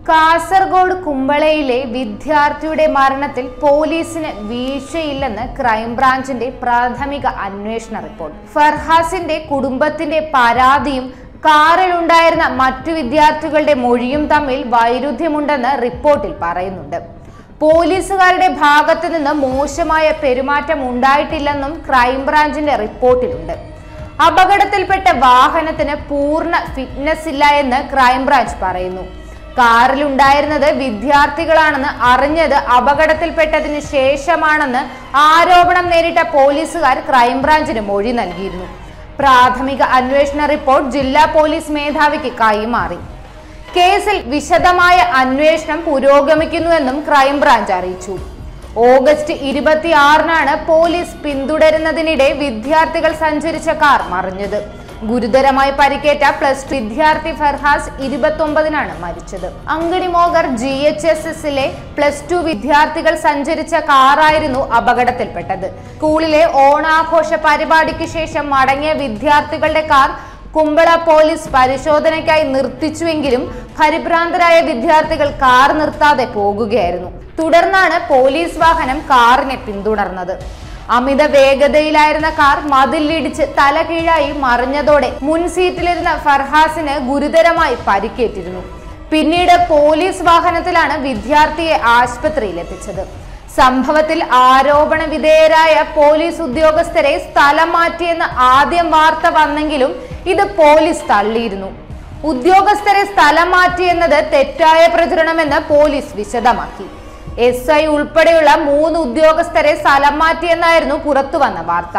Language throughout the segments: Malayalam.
കാസർഗോഡ് കുമ്പളയിലെ വിദ്യാർത്ഥിയുടെ മരണത്തിൽ പോലീസിന് വീഴ്ചയില്ലെന്ന് ക്രൈംബ്രാഞ്ചിന്റെ പ്രാഥമിക അന്വേഷണ റിപ്പോർട്ട് ഫർഹാസിന്റെ കുടുംബത്തിന്റെ പരാതിയും കാറിലുണ്ടായിരുന്ന മറ്റു വിദ്യാർത്ഥികളുടെ മൊഴിയും തമ്മിൽ വൈരുദ്ധ്യമുണ്ടെന്ന് റിപ്പോർട്ടിൽ പറയുന്നുണ്ട് പോലീസുകാരുടെ ഭാഗത്തു നിന്ന് മോശമായ പെരുമാറ്റം ഉണ്ടായിട്ടില്ലെന്നും ക്രൈംബ്രാഞ്ചിന്റെ റിപ്പോർട്ടിലുണ്ട് അപകടത്തിൽപ്പെട്ട വാഹനത്തിന് പൂർണ്ണ ഫിറ്റ്നസ് ഇല്ല എന്ന് ക്രൈംബ്രാഞ്ച് പറയുന്നു കാറിലുണ്ടായിരുന്നത് വിദ്യാർത്ഥികളാണെന്ന് അറിഞ്ഞത് അപകടത്തിൽപ്പെട്ടതിന് ശേഷമാണെന്ന് ആരോപണം നേരിട്ട പോലീസുകാർ ക്രൈംബ്രാഞ്ചിന് മൊഴി നൽകിയിരുന്നു പ്രാഥമിക അന്വേഷണ റിപ്പോർട്ട് ജില്ലാ പോലീസ് മേധാവിക്ക് കൈമാറി കേസിൽ വിശദമായ അന്വേഷണം പുരോഗമിക്കുന്നുവെന്നും ക്രൈംബ്രാഞ്ച് അറിയിച്ചു ഓഗസ്റ്റ് ഇരുപത്തിയാറിനാണ് പോലീസ് പിന്തുടരുന്നതിനിടെ വിദ്യാർത്ഥികൾ സഞ്ചരിച്ച കാർ മറിഞ്ഞത് ഗുരുതരമായി പരിക്കേറ്റ പ്ലസ് ടു വിദ്യാർത്ഥി ഫർഹാസ് ഇരുപത്തൊമ്പതിനാണ് മരിച്ചത് അങ്കണിമോഗർ ജി എച്ച് എസ് എസിലെ പ്ലസ് ടു വിദ്യാർത്ഥികൾ സഞ്ചരിച്ച കാറായിരുന്നു അപകടത്തിൽപ്പെട്ടത് സ്കൂളിലെ ഓണാഘോഷ പരിപാടിക്ക് ശേഷം മടങ്ങിയ വിദ്യാർത്ഥികളുടെ കാർ കുമ്പള പോലീസ് പരിശോധനയ്ക്കായി നിർത്തിച്ചുവെങ്കിലും പരിഭ്രാന്തരായ വിദ്യാർത്ഥികൾ കാർ നിർത്താതെ പോകുകയായിരുന്നു തുടർന്നാണ് പോലീസ് വാഹനം കാറിനെ പിന്തുടർന്നത് അമിത വേഗതയിലായിരുന്ന കാർ മതിലിടിച്ച് തല കീഴായി മറിഞ്ഞതോടെ മുൻ സീറ്റിലിരുന്ന ഫർഹാസിന് ഗുരുതരമായി പരിക്കേറ്റിരുന്നു പിന്നീട് പോലീസ് വാഹനത്തിലാണ് വിദ്യാർത്ഥിയെ ആശുപത്രിയിൽ എത്തിച്ചത് സംഭവത്തിൽ ആരോപണ വിധേയരായ പോലീസ് ഉദ്യോഗസ്ഥരെ സ്ഥലം മാറ്റിയെന്ന് ആദ്യം വാർത്ത വന്നെങ്കിലും ഇത് പോലീസ് തള്ളിയിരുന്നു ഉദ്യോഗസ്ഥരെ സ്ഥലം മാറ്റിയെന്നത് തെറ്റായ പ്രചരണമെന്ന് പോലീസ് വിശദമാക്കി എസ് ഐ ഉൾപ്പെടെയുള്ള മൂന്ന് ഉദ്യോഗസ്ഥരെ സ്ഥലം മാറ്റിയെന്നായിരുന്നു പുറത്തു വന്ന വാർത്ത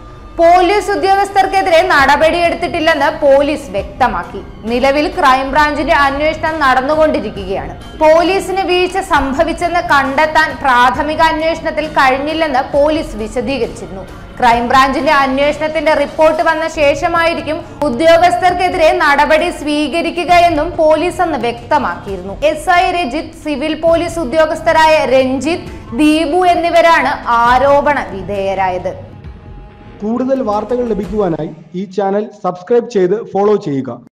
പോലീസ് ഉദ്യോഗസ്ഥർക്കെതിരെ നടപടിയെടുത്തിട്ടില്ലെന്ന് പോലീസ് വ്യക്തമാക്കി നിലവിൽ ക്രൈംബ്രാഞ്ചിന്റെ അന്വേഷണം നടന്നുകൊണ്ടിരിക്കുകയാണ് പോലീസിന് വീഴ്ച സംഭവിച്ചെന്ന് കണ്ടെത്താൻ പ്രാഥമിക അന്വേഷണത്തിൽ കഴിഞ്ഞില്ലെന്ന് പോലീസ് വിശദീകരിച്ചിരുന്നു ക്രൈംബ്രാഞ്ചിന്റെ അന്വേഷണത്തിന്റെ റിപ്പോർട്ട് വന്ന ശേഷമായിരിക്കും ഉദ്യോഗസ്ഥർക്കെതിരെ നടപടി സ്വീകരിക്കുകയെന്നും പോലീസ് അന്ന് വ്യക്തമാക്കിയിരുന്നു S I Rajith civil police ഉദ്യോഗസ്ഥരായ രഞ്ജിത്ത് ദീപു എന്നിവരാണ് ആരോപണ വിധേയരായത് കൂടുതൽ വാർത്തകൾ ലഭിക്കുവാനായി ഈ ചാനൽ സബ്സ്ക്രൈബ് ചെയ്ത് ഫോളോ ചെയ്യുക